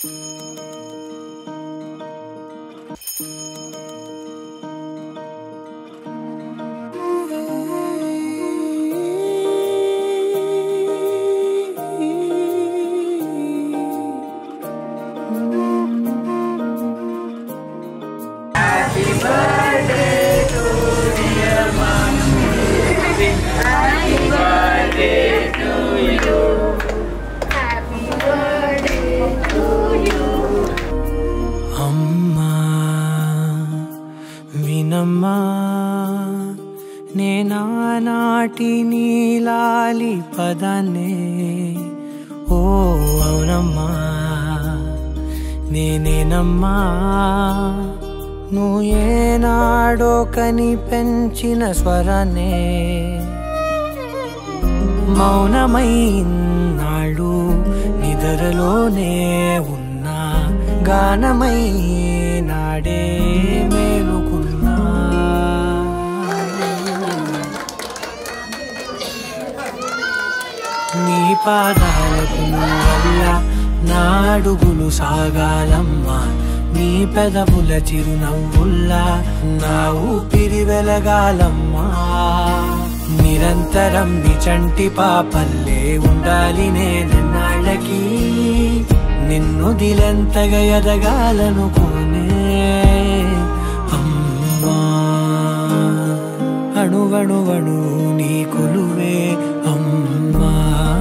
అమ్మా వినమ్మా నేనానాటి నీలాలి పదాన్నే ఓ అవునమ్మా నేనేనమ్మా నువ్వు ఏనాడో కని పెంచిన స్వరాన్నే మౌనమైనాడు నిద్రలోనే ఉన్నా గానమై నాడే మేలుకున్నా నీ పాదాలకు వల్ల నా అడుగులు సాగాలమ్మా నీ పెదవుల చిరునవ్వుల్లా నా ఊపిరి వెలగాలమ్మా నిరంతరం నీ చంటి పాపల్లే ఉండాలి నేనన్నాళ్ళకి నిన్ను దిలెంతగా ఎదగాలనుకోనే అమ్మా అణువణువణు నీ కొలువే అమ్మా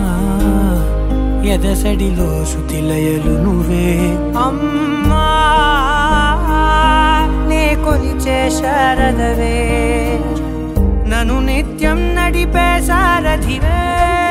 ఎదసడిలో శృతిలయలు నువ్వే అమ్మా నే కొలిచే శారదవే నన్ను నిత్యం నడిపే సారథివే